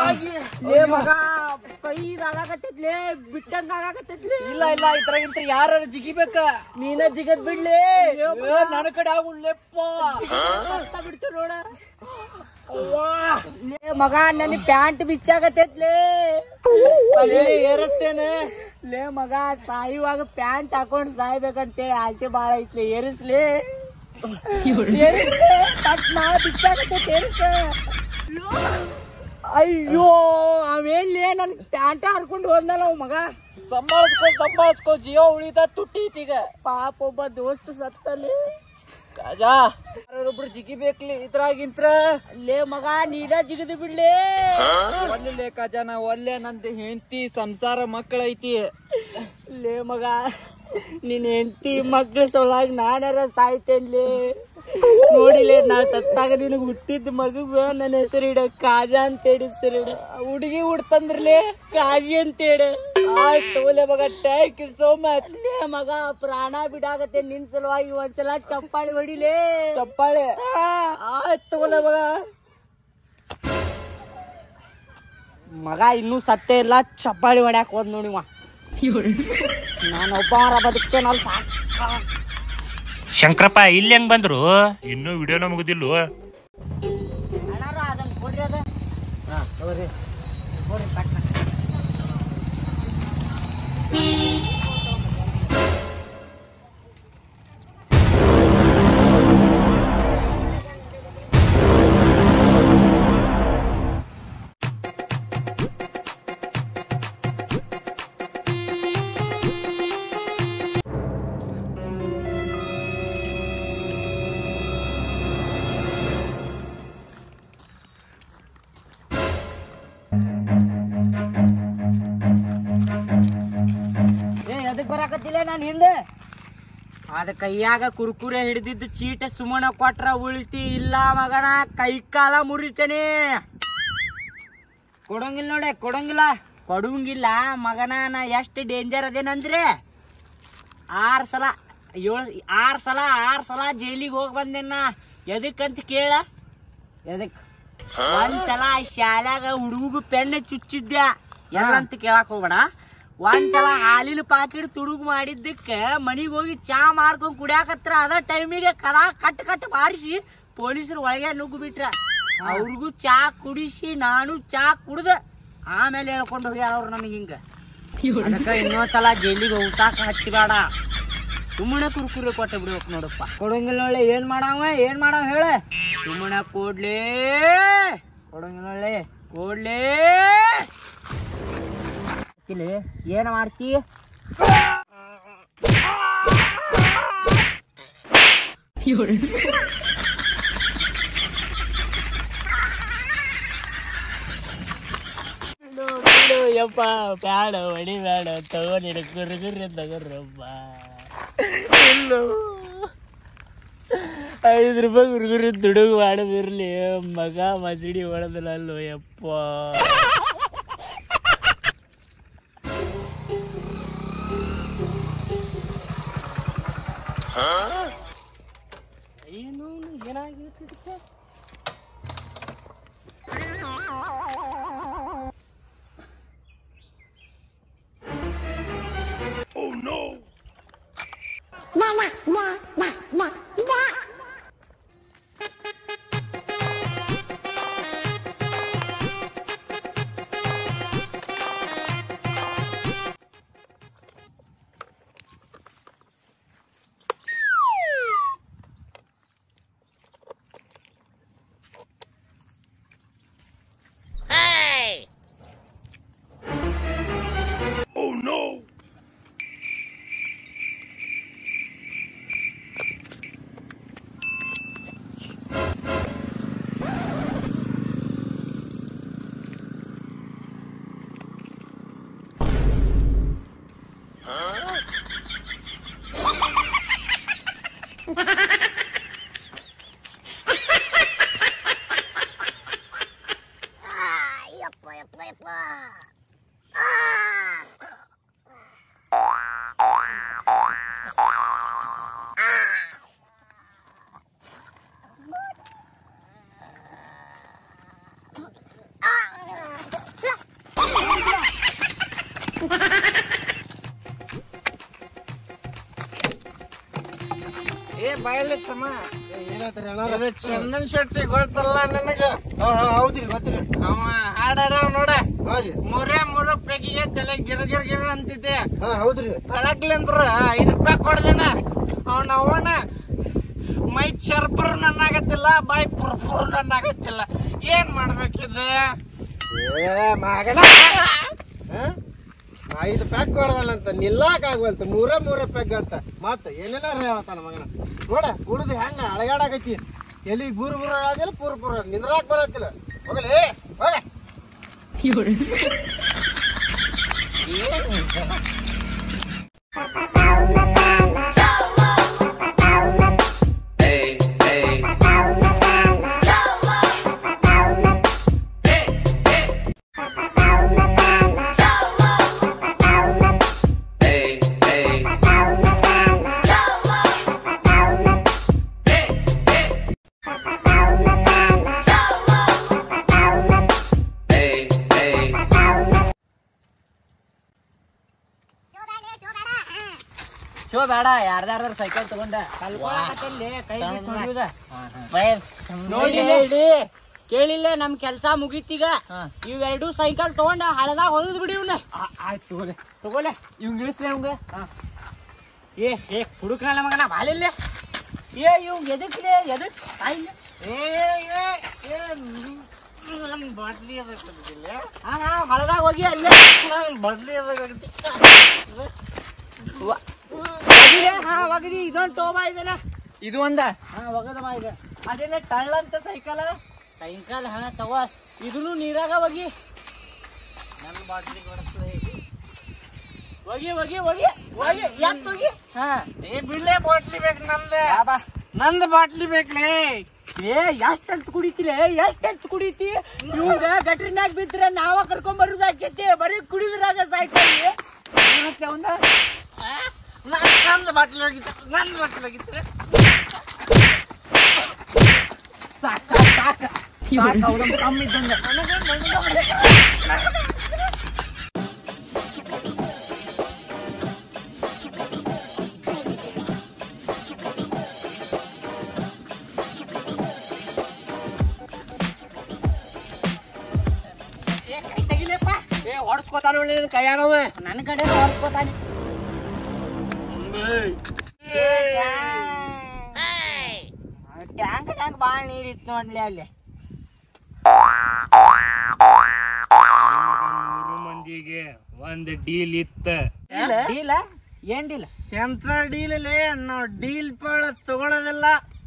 ಲೇ ಮಗ ಕೈ ಆಗಾಕತ್ತೈತ್ಲೇ ಬಿಟ್ಟಂಗ ಆಗಾಕತ್ತೈತ್ಲೇ ಇಲ್ಲ ಇಲ್ಲ ಇದ್ರ ಇಂತ್ರ ಯಾರು ಜಿಗಿಬೇಕ ನೀನ ಜಿಗದ್ ಬಿಡ್ಲಿ ಏ, ನನ್ನ ಕಡೆ ಆಗುಳ್ಳೆಪ್ಪ ಸತ್ತ ಬಿಡ್ತು ನೋಡ ಲೇ ಮಗ ನನ್ನ ಪ್ಯಾಂಟ್ ಬಿಚ್ಚಾಗತ್ತೈತ್ಲೇ ಏರಿಸ್ತೇನೆ ಲೇ ಮಗ ಸಾಯುವಾಗ ಪ್ಯಾಂಟ್ ಹಾಕೊಂಡ್ ಸಾಯ್ಬೇಕಂತೇಳಿ ಆಸೆ ಬಾಳ ಐತ್ಲಿ ಏರಿಸ್ಲಿ ಏರಿಸ್ಲಿ ತಟ್ ನಾ ಬಿಚ್ಚಾಗತ್ತೈತ್ ಏರಿಸ ಅಯ್ಯೋ ಅವೇನ್ಲೇ ನನ್ ಪ್ಯಾಂಟ್ ಹರ್ಕೊಂಡು ಹೋದ್ನಲ್ಲ ಅವ್ ಮಗ ಸಂಭಾಳಿಸ್ಕೊ ಸಂಭಾಳಿಸ್ಕೊ ಜಿಯೋ ಉಳಿದ ತುಟ್ಟೀತೀಗ ಪಾಪ ಒಬ್ಬ ದೋಸ್ತ ಸತ್ತಲ್ಲಿ ಕಾಜಾ ಯಾರೊಬ್ರು ಜಿಗಿಬೇಕ್ಲಿ ಇದ್ರಾಗಿಂತ್ರ ಲೇ ಮಗ ನೀನ ಜಿಗದು ಬಿಡ್ಲಿ ಒಲ್ಲೆ ಕಾಜಾ ನಾ ಒಲ್ಲೆ ನಂದು ಹೆಂಡತಿ ಸಂಸಾರ ಮಕ್ಕಳೈತಿ ಲೇ ಮಗ ನಿನ್ ಹೆಂಡತಿ ಮಕ್ಳ ಸೊಲಾಗ ನಾನಾರ ಸಾಯ್ತೇನ್ಲಿ ನೋಡಿಲೇ ನಾ ಸತ್ತಾಗ ನಿನಗ್ ಹುಟ್ಟಿದ ಮಗುಗ ನನ್ನ ಹೆಸರಿಡ ಕಾಜಾ ಅಂತ ಹೇಳಿ ಹೆಸರಿಡ ಹುಡುಗಿ ಹುಡ್ತಂದ್ರಲಿ ಕಾಜಿ ಅಂತೇಳ ಆಯ್ತು ಒಲೆ ಮಗ ಥ್ಯಾಂಕ್ ಯು ಸೋ ಮಚ್ ಲೇ ಮಗ ಪ್ರಾಣ ಬಿಡಾಗತ್ತೆ ನಿನ್ ಸಲುವಾಗಿ ಒಂದ್ಸಲ ಚಪ್ಪಾಳಿ ಹೊಡಿಲೇ ಚಪ್ಪಾಳೆ ಆಯ್ತು ಒಲೆ ಮಗ ಮಗ ಇನ್ನೂ ಸತ್ತೇ ಇಲ್ಲ ಚಪ್ಪಾಳಿ ಹೊಡ್ಯಾಕ ಹೋದ್ ನೋಡಿವ ನಾನು ಒಬ್ಬವರ ಬದುಕ್ತೇನಲ್ಲ ಸಾಕ್ ಶಂಕರಪ್ಪ ಇಲ್ಲಿ ಹೆಂಗ್ ಬಂದ್ರು ಇನ್ನೂ ವಿಡಿಯೋನ ಮುಗುದಿಲ್ವ ಅಣ್ಣಾರ ಅದನ್ನ ಕೊಡ್ರಿ ಅದ ಹಾ ತಗೋರಿ ಕೊಡ್ರಿ ಪಟ್ನ. ಏ ಎದಕ್ ಬರಾಕತ್ತಿಲ್ಲ ನಾನು ಹಿಂದೆ ಅದ ಕೈಯಾಗ ಕುರ್ಕುರೆ ಹಿಡಿದಿದ್ದು ಚೀಟ ಸುಮಣ ಕೊಟ್ರ ಉಳಿತಿ ಇಲ್ಲ ಮಗನ ಕೈ ಕಾಲ ಮುರಿತೇನೆ ಕೊಡಂಗಿಲ್ಲ ನೋಡೆ ಕೊಡಂಗಿಲ್ಲ ಕೊಡಂಗಿಲ್ಲ ಮಗನ ನಾ ಎಷ್ಟು ಡೇಂಜರ್ ಅದೇನಂದ್ರೆ ಆರ್ ಸಲ ಏಳು ಆರ್ ಸಲ ಆರ್ ಸಲ ಜೈಲಿಗೆ ಹೋಗಿ ಬಂದೇನ ಎದಕ್ಕಂತ ಕೇಳ ಎದಕ್ ಒಂದ್ಸಲ ಶಾಲ್ಯಾಗ ಹುಡುಗ ಪೆನ್ ಚುಚ್ಚಿದ್ದೆ ಎಲ್ಲ ಅಂತ ಕೇಳಕ್ ಹೋಗ್ಬೇಡ ಒಂದ್ಸಲ ಹಾಲಿನ ಪಾಕಿಟ್ ತುಡುಗು ಮಾಡಿದ್ದಕ್ಕ ಮನಿಗ್ ಹೋಗಿ ಚಾ ಮಾರ್ಕೊಂಡ್ ಕುಡಿಯಾಕತ್ರ ಅದ ಟೈಮಿಗೆ ಕದ ಕಟ್ ಕಟ್ ಬಾರಿಸಿ ಪೊಲೀಸರು ಒಳಗೆ ನುಗ್ಗು ಬಿಟ್ರ ಅವ್ರಿಗೂ ಚಾ ಕುಡಿಸಿ ನಾನು ಚಾ ಕುಡ್ದ ಆಮೇಲೆ ಹೇಳ್ಕೊಂಡು ಹೋಗ್ಯಾರ ಅವ್ರು ನನಗೆ ಹಿಂಗ ಅದಕ್ಕ ಇನ್ನೊಂದ್ಸಲ ಜೈಲಿಗೆ ಊಟಾಕ ಹಚ್ಚಬೇಡ ಸುಮ್ಮನೆ ಕುರ್ಕುರೆ ಕೊಟ್ಟ ಬಿಡ್ಬೇಕು ನೋಡಪ್ಪ ಕೊಡಂಗಿಲ್ಲ ಒಳ್ಳೆ ಏನ್ ಮಾಡಾವ ಏನ್ ಮಾಡಾವ ಹೇಳ ಸುಮ್ಮನೆ ಕೊಡ್ಲೇ ಕೊಡಂಗಿಲ್ಲ ಒಳ್ಳೆ ಕೊಡ್ಲೇ ಇಲ್ಲಿ ಏನ್ ಮಾಡ್ತಿ ಬಿಡು, ಬಿಡು, ಯಪ್ಪ ಬ್ಯಾಡ ಹೊಡಿ ಬೇಡ ತಗೊಂಡಿರ ಕುರುಗುರಿ ತಗೋರಪ್ಪ ಇಲ್ಲು ಐದು ರೂಪಾಯಿ ಗುರುಗುರಿ ದುಡುಗು ಮಾಡೋದಿರ್ಲಿ ಮಗ ಮಸಡಿ ಹೊಡೆದಲ್ಲ ಯಪ್ಪ ಏನು ಏನಾಗಿರ್ತದಕ್ಕೆ ಬಾಯಲ್ಲಿ ತಮ್ಮ ಏನಾಯ್ತಾರ ಇದು ಚಂದನ್ ಶೆಟ್ಟಿ ಗೊತ್ತಲ್ಲ ನನಗ ಹಾ ಹಾ ಹೌದ್ರಿ ಗೊತ್ತ್ರಿ ಅವ ಹಾಡಾರ ನೋಡ ಹಾ ರೀ ಮೂರೇ ಮೂರು ಪೆಗಿಗೆ ತಲೆ ಗಿರ್ ಗಿರ್ ಗಿರ್ ಅಂತಿದ್ದೆ ಹಾ ಹೌದ್ರಿ ಬೆಳಗ್ಲಿಂದ್ರ ಐದು ರೂಪಾಯಿ ಕೊಡ್ದೇನ ಅವನ ಅವನ ಮೈ ಚರ್ಪರ್ ನನ್ನಾಗತ್ತಿಲ್ಲ ಬಾಯಿ ಪುರ್ಪುರ್ ನನ್ನಾಗತ್ತಿಲ್ಲ ಏನ್ ಮಾಡ್ಬೇಕಿದೆ ಏ ಮಗನ ಹಾ? ಐದು ಪ್ಯಾಕ್ ಕೊಡದಲ್ಲಂತ ನಿಲ್ಲಾಕ ಆಗ್ವಲ್ತ ಮೂರ ಮೂರ ಪ್ಯಾಕ್ ಅಂತ ಮತ್ತ ಏನೆಲ್ಲ ಹೇಳ್ತಾನ ಮಗನ ನೋಡ ಕುಡ್ದು ಹೆಂಗ ಅಳಗಾಡಕೈತಿ ಎಲ್ಲಿ ಬೂರ್ ಬೂರ ಆಗಿಲ್ಲ ಪೂರ್ ಪೂರ ನಿಂದ್ರಾಕ್ ಬರತ್ತಿಲ್ಲ ಹೋಗಲೇ ಹೋಗ ಶೋ ಬೇಡ ಯಾರ್ದಾರ ಸೈಕಲ್ ತಗೊಂಡ ಕಲ್ಕೊಳಕತ್ತಲ್ಲಿ ಕೈ ಬಿಟ್ಟು ಹೊಡಿಯುದ. ನೋಡಿಲ್ಲ ಕೇಳಿಲ್ಲ ನಮ್ ಕೆಲ್ಸ ಮುಗೀತೀಗ ಇವೆರಡು ಸೈಕಲ್ ತಗೊಂಡ ಹಳದಾಗ ಹೊಡೆದ್ ಬಿಡಿ ಇವ್ನ ಆಯ್ತು ತಗೋಲೆ ತಗೋಲೆ ಇವ್ ಇಳಿಸ್ಲೆ ಅವಂಗ ಏ ಏ ಹುಡುಕ್ನಲ್ಲ ಮಗನ ಬಾಲಿಲ್ಲ ಏ ಇವ್ ಎದಕ್ಲೆ ಎದಕ್ ಆಯ್ಲ ಏ ಏ ಏ ನನ್ ಬಾಟ್ಲಿ ಅದಕ್ಕಿಲ್ಲ ಹಾ ಹಾ ಹಳದಾಗ ಹೋಗಿ ಅಲ್ಲೇ ನನ್ ಬಾಟ್ಲಿ ಅದಕ್ಕೆ ಒಗಿಲೆ, ಹಾ ಒಗದಿ ಇದೊಂದ್ ತೋಬಾ ಇದನ್ನ ಇದು ಒಂದ ಹಾ ಒಗದಮ್ಮ ಇದೆ ಅದೇನ ಟಳ್ಳ ಅಂತ ಸೈಕಲ್ ಸಾಯಂಕಾಲ ಹಣ ತಗೋ ಇದನ್ನು ನೀರಾಗ ಒಗಿ ನನ್ನ ಬಾಟ್ಲಿ ಕೊಡಿಸ್ಲೇ ಒಗಿ ಒಗಿ ಒಗಿ ಒಗಿ ಎತ್ ಒಗಿ ಹಾ ಏ ಬಿಡ್ಲೇ ಬಾಟ್ಲಿ ಬೇಕು ನಂದ ಬಾ ನಂದ್ ಬಾಟ್ಲಿ ಬೇಕ್ಲೇ ಏ ಎಷ್ಟಂತ ಕುಡಿತೀರಿ ಎಷ್ಟಂತ ಕುಡಿತಿ ಇವಂಗ ಗಟ್ರಿನಾಗ ಬಿದ್ರ ನಾವ ಕರ್ಕೊಂಡ್ ಬರುದು ಆಕೈತಿ ಬರೀ ಕುಡಿದ್ರಾಗ ಸಾಯ್ತೀವಿ ನಂದ್ ಬಾಟ್ಲಿ ಹೋಗಿತ್ತು ನಂದ್ ಬಾಟ್ಲಿ ಹೋಗಿತ್ತು ಸಾಕ್ ಸಾಕ್ ಸಾಕ್ ಸಾಕ್ ಅವ್ರೊಂದು ಕಮ್ಮಿ ಇದ್ದಂಗ ನನಗೆ ನನಗೆ ಏ ಕೈ ತೆಗಿಲೇಪ್ಪ ಏ ಹೊಡ್ಸ್ಕೊತಾನ ನೋಡಿ ಕೈಯಾಗವ ನನ್ನ ಕಡೆ ಹೊರ್ಸ್ಕೊತಾನೆ ಟ್ಯಾಂಕ್ ಟ್ಯಾಂಕ್ ಬಾಳ ನೀರ್ ಇತ್ತು ನೋಡ್ಲಿ ಅಲ್ಲಿ ಮೂರು ಮಂದಿಗೆ ಒಂದ್ ಡೀಲ್ ಇತ್ತ ಡೀಲ ಏನ್ ಡೀಲ್ ಎಂತ ಡೀಲ್ ಅಲ್ಲಿ ನಾವು ಡೀಲ್ ಪಾಳ ತಗೊಳ್ಳೋದಿಲ್ಲ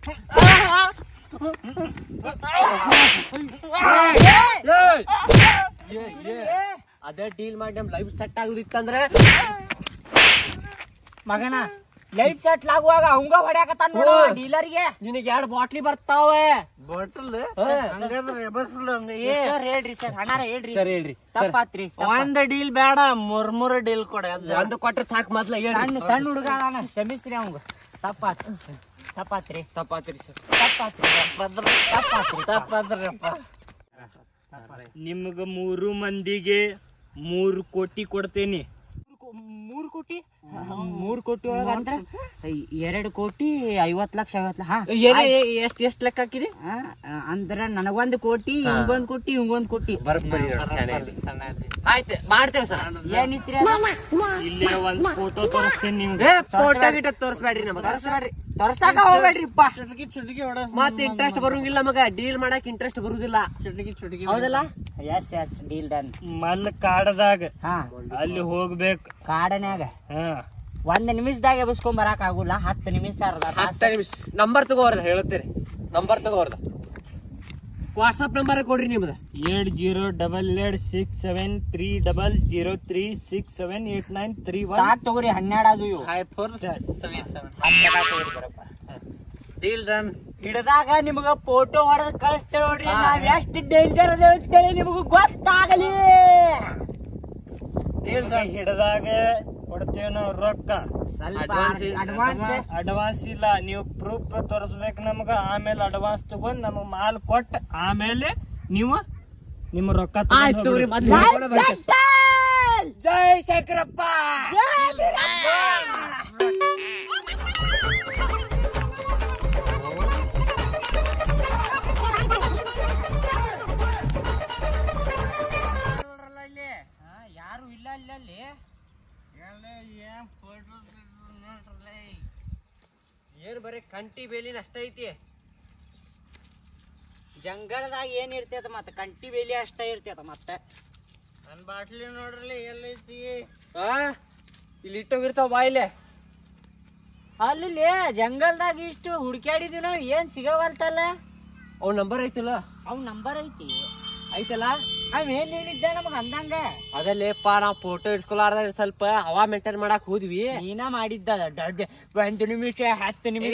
ಅದೇ ಡೀಲ್ ಮಾಡಿ ನಮ್ ಲೈಫ್ ಸೆಟ್ ಆಗುದಿತ್ತಂದ್ರೆ ಮಗನ ಲೈಫ್ ಸೆಟ್ಲ್ ಆಗುವಾಗ ಅವಂಗ ಹೊಡ್ಯಾಕತ್ತಾನ ನೋಡು ಹ್ಮ್. ಡೀಲರ್ಗೆ ನಿನಗೆ ಎರಡು ಬಾಟ್ಲಿ ಬರ್ತಾವೆ ಬಾಟಲ್ ಹಾ. ಹಂಗಾದ್ರೆ ಎಬಸ್ಲು ಹಂಗ ಏ ಸರ್ ಹೇಳ್ರಿ ಸರ್ ಹಣಾರ ಹೇಳ್ರಿ ಸರಿ ಹೇಳ್ರಿ ತಪ್ಪಾತ್ರಿ ಒಂದ್ ಡೀಲ್ ಬೇಡ ಮೂರ್ ಮೂರ್ ಡೀಲ್ ಕೊಡ ಒಂದು ಕೊಟ್ರೆ ಸಾಕು ಮೊದ್ಲ ಸಣ್ಣ ಸಣ್ಣ ಹುಡುಗ ಅದಾನ ಕ್ಷಮಿಸ್ರಿ ಅವಂಗ ತಪ್ಪಾತ್ ತಪ್ಪಾತ್ರಿ ತಪ್ಪಾತ್ರಿ ಸರ್ ತಪ್ಪಾತ್ರಿ ತಪ್ಪಾತ್ರಿ ತಪ್ಪದ್ರಪ್ಪ ನಿಮ್ಗ ಮೂರು ಮಂದಿಗೆ ಮೂರು ಕೋಟಿ ಕೊಡ್ತೇನಿ ಮೂರ್ ಕೋಟಿ ಮೂರ್ ಕೋಟಿ ಒಳಗ ಅಂದ್ರ ಎರಡ್ ಕೋಟಿ ಐವತ್ ಲಕ್ಷ ಐವತ್ ಲಕ್ಷ ಹಾ ಏನೇ ಎಷ್ಟ್ ಎಷ್ಟ್ ಲೆಕ್ಕ ಹಾಕಿದಿ ಆ, ಅಂದ್ರ ನನಗೊಂದ್ ಕೋಟಿ ಇವಂಗೊಂದ್ ಕೋಟಿ ಇವಂಗೊಂದ್ ಕೋಟಿ ಬರೋಬ್ಬರಿ ಆಯ್ತು ಮಾಡ್ತೇವೆ ಸರ್ ಏನಿತ್ರಿ ಅದು? ಇಲ್ಲೇ ಒಂದ್ ಫೋಟೋ ತೋರಿಸ್ತೇನೆ ನಿಮ್ಗೆ ಏ ಫೋಟೋ ಗಿಟ ತೋರಿಸ್ಬೇಡ್ರಿ ನಮಗ ತೋರ್ಸ್ಬ್ಯಾಡ್ರಿ ತೋರ್ಸಾಕ ಹೋಗ್ಬೇಡ್ರಿಪ್ಪ ಚುಟ್ಕಿ ಚುಟ್ಕಿ ಹೊಡ ಮತ್ ಇಂಟ್ರೆಸ್ಟ್ ಬರುಂಗಿಲ್ಲ ಮಗ ಡೀಲ್ ಮಾಡಕ್ ಇಂಟ್ರೆಸ್ಟ್ ಬರುದಿಲ್ಲ ಚುಟ್ಕಿ ಚುಟ್ಕಿ ಹೌದಲ್ಲ ಎಸ್ ಎಸ್ ಡೀಲ್ ಡನ್ ಮಲ್ ಕಾಡದಾಗ ಹಾ ಅಲ್ಲಿ ಹೋಗ್ಬೇಕು ಕಾಡನ್ಯಾಗ ಹಾ ಒಂದ್ ನಿಮಿಷದಾಗ ಎಬ್ಸ್ಕೊಂಡ್ ಬರಾಕ್ ಆಗುಲ್ಲ ಹತ್ತು ನಿಮಿಷ ಅರ್ಧ ತಾಸ್. ಹತ್ತ ನಿಮಿಷ ನಂಬರ್ ತಗೋರ್ದ ಹೇಳುತ್ತೇನೆ ನಂಬರ್ ತಗೋರ್ದ ವಾಟ್ಸಪ್ ನಂಬರ್ ಕೊಡ್ರಿ ನಿಮ್ದು eight zero double eight six seven three double zero three six seven eight nine three one ಸಾಕ್ ತಗೋರಿ ಹನ್ನೆರಡು ಅದು ಇವು five four seven deal done ಹಿಡ್ದಾಗ ನಿಮಗ ಫೋಟೋ ಹೊಡೆದ್ ಕಳಿಸ್ತೇವೆ ನೋಡ್ರಿ ನಾವ್ ಎಷ್ಟ್ ಡೇಂಜರ್ ಅದೇವ್ ಅಂತೇಳಿ ನಿಮಗ ಗೊತ್ತಾಗಲಿ ಹಿಡ್ದಾಗ ಕೊಡ್ತೇವೆ ನಾವು ರೊಕ್ಕ ಸ್ವಲ್ಪ Advance ಇಲ್ಲ, ಅಡ್ವಾನ್ಸ್ ಅಡ್ವಾನ್ಸ್ ಇಲ್ಲ ನೀವು ಪ್ರೂಫ್ ತೋರಿಸ್ಬೇಕು ನಮ್ಗ ಆಮೇಲೆ ಅಡ್ವಾನ್ಸ್ ತಗೊಂಡ್ ನಮಗ್ ಮಾಲ್ ಕೊಟ್ಟ ಆಮೇಲೆ ನೀವು ನಿಮ್ಮ ರೊಕ್ಕ ತಗೊಂಡ್ ಆಯ್ತು ತಗೋರಿ ಹೋಗ್ಬಿಡಿ. ಮೊದ್ಲು ಹೇಳ್ಕೊಂಡೆ ಬರ್ತೇನೆ. ಜೈ ಶಂಕರಪ್ಪ ಜೈ ಏನ್ ಬರೀ ಕಂಟಿ ಬೇಲಿನ ಅಷ್ಟ ಐತಿ ಜಂಗಲದಾಗ ಏನ್ ಇರ್ತೈತ ಮತ್ತ ಕಂಟಿ ಬೇಲಿ ಅಷ್ಟ ಇರ್ತೈತ ಮತ್ತೆ ನನ್ ಬಾಟ್ಲಿ ನೋಡ್ರಲ್ಲ ಎಲ್ಲೈತಿ ಆ ಇಲ್ಲಿ ಇಟ್ಟೋಗಿರ್ತಾವ ಬಾಯಿಲೆ ಅಲ್ಲಿ ಜಂಗಲ್ದಾಗ ಇಷ್ಟು ಹುಡ್ಕ್ಯಾಡಿದ್ವಿ ನಾವ್ ಏನ್ ಸಿಗವಲ್ತಲ್ಲ ಅವ್ ನಂಬರ್ ಐತಲ್ಲ ಅವ್ ನಂಬರ್ ಐತಿ ಐತಲ್ಲ ಅವ್ ಏನ್ ಹೇಳಿದ್ದ ನಮಗ್ ಅಂದಂಗ ಅದಲ್ಲೇಪ್ಪ ನಾವ್ ಫೋಟೋ ಇಡ್ಸ್ಕೊಲಾರ್ದ ಸ್ವಲ್ಪ ಹವಾ ಮೇಂಟೈನ್ ಮಾಡಕ್ ಹೋದ್ವಿ ನೀನ ಮಾಡಿದ್ದ ದೊಡ್ಡ ಒಂದು ನಿಮಿಷ ಹತ್ತು ನಿಮಿಷ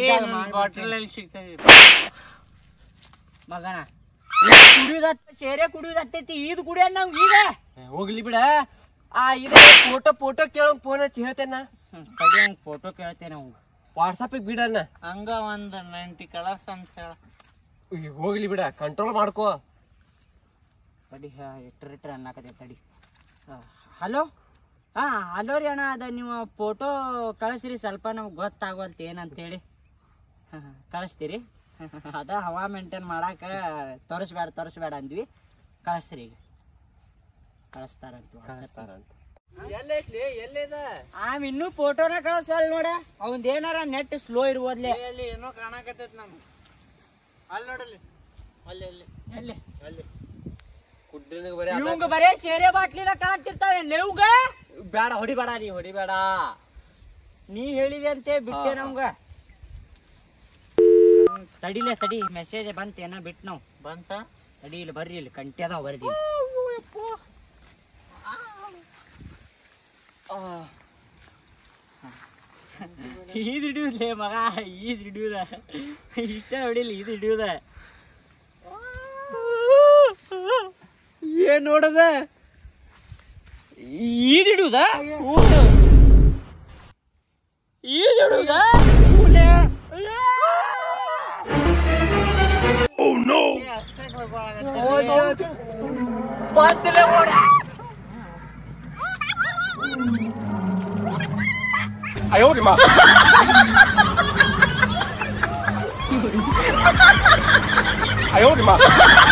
ಮಗನ ಕುಡಿಯುದತ್ತ ಸೇರೆ ಕುಡಿಯುದತ್ತೈತಿ ಈದ್ ಕುಡಿಯ ನಾವ್ ಈಗ ಹೋಗ್ಲಿ ಬಿಡ ಆ ಇದು ಫೋಟೋ ಫೋಟೋ ಕೇಳಂಗ್ ಫೋನ್ ಹಚ್ಚಿ ಹೇಳ್ತೇನ ಕಡಿ ಫೋಟೋ ಕೇಳ್ತೇನೆ ಅವ್ ವಾಟ್ಸಪ್ ಬಿಡಣ್ಣ ಹಂಗ ಒಂದ್ ನೈಂಟಿ ಕಲರ್ಸ್ ಅಂತ ಹೇಳ ಉಯ್, ಹೋಗ್ಲಿ ಬಿಡ ಕಂಟ್ರೋಲ್ ಮಾಡ್ಕೋ ತಡಿ ಇಟ್ರ ಇಟ್ರ ಅನ್ನಕತ್ತೆ ತಡಿ ಹಲೋ ಹಾ ಹಲೋ ರೀ ಅಣ್ಣ ಅದ ನೀವು ಫೋಟೋ ಕಳಿಸ್ರಿ ಸ್ವಲ್ಪ ನಮ್ಗೆ ಗೊತ್ತಾಗೋಲ್ತ ಏನಂತೇಳಿ ಹಾ, ಹಾ, ಕಳಿಸ್ತೀರಿ ಅದ ಹವಾ ಮೇಂಟೈನ್ ಮಾಡಾಕ ತೋರಿಸ್ಬೇಡ ತೋರಿಸ್ಬೇಡ ಅಂದ್ವಿ ಕಳಿಸ್ರಿ ಈಗ ಕಳಿಸ್ತಾರಂತ ವಾಟ್ಸಪ್ ಎಲ್ಲೈತ್ಲಿ ಎಲ್ಲಿದ ಆಮ್ ಇನ್ನೂ ಫೋಟೋನ ಕಳಿಸ್ವಲ್ ನೋಡ ಅವಂದ ಏನಾರ ನೆಟ್ ಸ್ಲೋ ಇರ್ಬೋದ್ಲೆ ಅಲ್ಲಿ ಏನೋ ಕಾಣಕತ್ತೈತ್ ನಮ್ ಅಲ್ಲಿ ನೋಡಲ್ಲಿ ಅಲ್ಲಿ ಅಲ್ಲಿ ಎಲ್ಲಿ ಅಲ್ಲಿ ಕುಡ್ರಿನಿಗೆ ಬರೀ ಅದ- ಇವಂಗ ಬರೇ ಸೇರೆ ಬಾಟ್ಲಿನ ಕಾಣ್ತಿರ್ತಾವೆ ಲೇವ್ಗ ಬ್ಯಾಡ ಹೊಡಿಬೇಡ ನೀ ಹೊಡಿಬೇಡ ನೀ ಹೇಳಿದೆ ಅಂತೆ ಬಿಟ್ಟೆ ನಮ್ಗ ತಡಿಲೆ ತಡಿ ಮೆಸೇಜ್ ಬಂತ ಏನ ಬಿಟ್ ನಾವ್ ಬಂತ ತಡಿ ಇಲ್ಲಿ ಬರ್ರಿ ಇಲ್ಲಿ ಕಂಟಿ ಅದಾವ ಬರ್ರಿ ಈದ್ ಹಿಡಿಯುದ್ಲೇ ಮಗ ಈದ್ ಹಿಡಿಯುದ ಇಷ್ಟ ಹೊಡಿಲಿ ಇದು ಹಿಡಿಯುದ ಏನ್ ನೋಡದ ಈದ್ ಹಿಡಿಯುದ ಈದ್ ಹಿಡಿಯುದ ಅಯ್ಯೋ